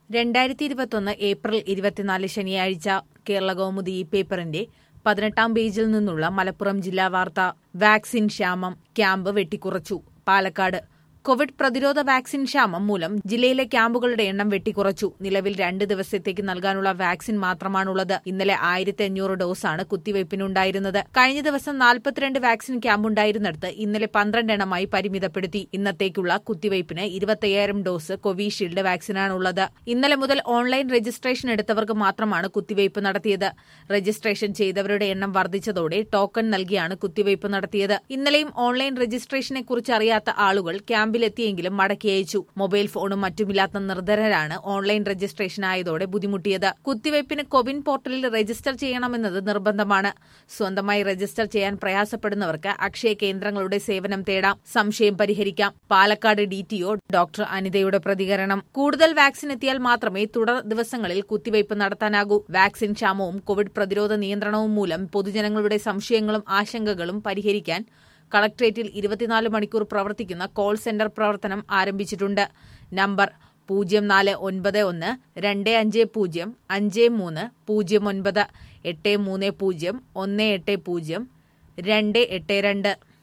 രണ്ടായിരത്തി ഇരുപത്തൊന്ന് ഏപ്രിൽ ഇരുപത്തിനാല് ശനിയാഴ്ച കേരള കൗമുദി ഈ പേപ്പറിന്റെ പതിനെട്ടാം പേജിൽ നിന്നുള്ള മലപ്പുറം ജില്ലാ വാർത്ത വാക്സിൻ ക്ഷാമം ക്യാമ്പ് വെട്ടിക്കുറച്ചു പാലക്കാട് കോവിഡ് പ്രതിരോധ വാക്സിൻ ക്ഷാമം മൂലം ജില്ലയിലെ ക്യാമ്പുകളുടെ എണ്ണം വെട്ടിക്കുറച്ചു നിലവിൽ രണ്ട് ദിവസത്തേക്ക് നൽകാനുള്ള വാക്സിൻ മാത്രമാണുള്ളത് ഇന്നലെ ആയിരത്തി അഞ്ഞൂറ് ഡോസാണ് കുത്തിവയ്പ്പിനുണ്ടായിരുന്നത് കഴിഞ്ഞ ദിവസം നാൽപ്പത്തിരണ്ട് വാക്സിൻ ക്യാമ്പുണ്ടായിരുന്നിടത്ത് ഇന്നലെ പന്ത്രണ്ട് എണ്ണമായി പരിമിതപ്പെടുത്തി ഇന്നത്തേക്കുള്ള കുത്തിവയ്പ്പിന് ഇരുപത്തയ്യായിരം ഡോസ് കോവിഷീൽഡ് വാക്സിനാണുള്ളത് ഇന്നലെ മുതൽ ഓൺലൈൻ രജിസ്ട്രേഷൻ എടുത്തവർക്ക് മാത്രമാണ് കുത്തിവയ്പ് നടത്തിയത് രജിസ്ട്രേഷൻ ചെയ്തവരുടെ എണ്ണം വർദ്ധിച്ചതോടെ ടോക്കൺ നൽകിയാണ് കുത്തിവയ്പ് നടത്തിയത് ഇന്നലെയും ഓൺലൈൻ രജിസ്ട്രേഷനെ കുറിച്ച് അറിയാത്ത ആളുകൾ ക്യാമ്പിലെത്തിയെങ്കിലും മടക്കി അയച്ചു മൊബൈൽ ഫോണും മറ്റുമില്ലാത്ത നിർധനരാണ് ഓൺലൈൻ രജിസ്ട്രേഷൻ ആയതോടെ ബുദ്ധിമുട്ടിയത് കുത്തിവയ്പ്പിന് കൊവിൻ പോർട്ടലിൽ രജിസ്റ്റർ ചെയ്യണമെന്നത് നിർബന്ധമാണ് സ്വന്തമായി രജിസ്റ്റർ ചെയ്യാൻ പ്രയാസപ്പെടുന്നവർക്ക് അക്ഷയ കേന്ദ്രങ്ങളുടെ സേവനം തേടാം സംശയം പരിഹരിക്കാം പാലക്കാട് ഡിടിഒ ഡോക്ടർ അനിതയുടെ പ്രതികരണം കൂടുതൽ വാക്സിൻ എത്തിയാൽ മാത്രമേ തുടർ ദിവസങ്ങളിൽ കുത്തിവയ്പ് നടത്താനാകൂ വാക്സിൻ ക്ഷാമവും കോവിഡ് പ്രതിരോധ നിയന്ത്രണവും മൂലം പൊതുജനങ്ങളുടെ സംശയങ്ങളും ആശങ്കകളും പരിഹരിക്കാൻ കളക്ട്രേറ്റിൽ ഇരുപത്തിനാല് മണിക്കൂർ പ്രവർത്തിക്കുന്ന കോൾ സെന്റർ പ്രവർത്തനം ആരംഭിച്ചിട്ടുണ്ട് നമ്പർ പൂജ്യം നാല് ഒൻപത് ഒന്ന് രണ്ട് അഞ്ച് പൂജ്യം അഞ്ച് മൂന്ന് പൂജ്യം ഒൻപത് എട്ട് മൂന്ന് പൂജ്യം ഒന്ന് എട്ട് പൂജ്യം രണ്ട് എട്ട് രണ്ട്